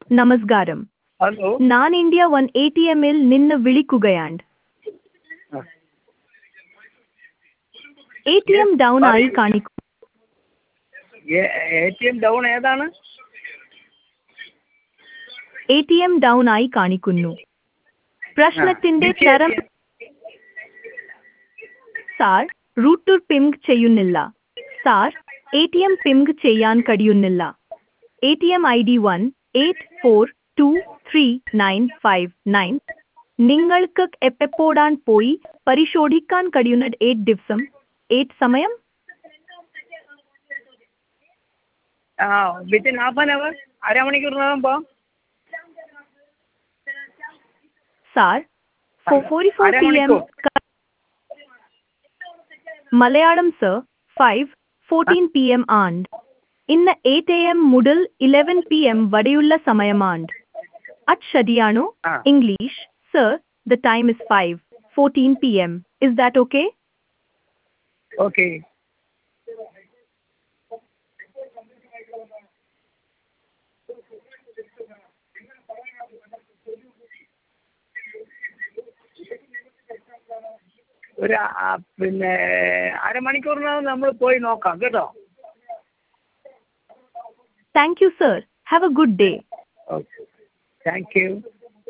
നമസ്കാരം ഹലോ ഞാൻ India one A T എമ്മിൽ നിന്ന് വിളിക്കുകയാണ് ആ. A T M Yes, down ആയി പറയൂ. കാണിക്കൂ എ ടി എം ഡൗൺ ഏതാണ് എ ടി എം ഡൗൺ ആയി കാണിക്കുന്നു പ്രശ്നത്തിന്റെ ആ, തരം സാർ റൂട്ടർ പിംഗ് ചെയ്യുന്നില്ല sir A T M ping ചെയ്യാൻ കഴിയുന്നില്ല A T M I D one eight four two three nine five nine നിങ്ങൾക്ക് എപ്പോഴാൻ പോയി പരിശോധിക്കാൻ കഴിയുന്നത് ഏത് ദിവസം ഏത് സമയം ആ വിത്തിൻ ഹാഫ് ആൻ അവർ അരമണിക്കൂറിനകം പോകാം sir four four P M അരമണിക്കൂർ. Malayalam sir five fourteen P M ആണ്ട് ഇന്ന് എയ്റ്റ് എ എം മുതൽ ഇലവൻ പി എം വരെയുള്ള സമയമാണ്ട് അത് ശരിയാണോ ആ. English sir the time is five fourteen P M is that okay okay ഒരു ആ, പിന്നെ അരമണിക്കൂറിനകം നമ്മൾ പോയി നോക്കാം കേട്ടോ thank you sir have a good day okay thank U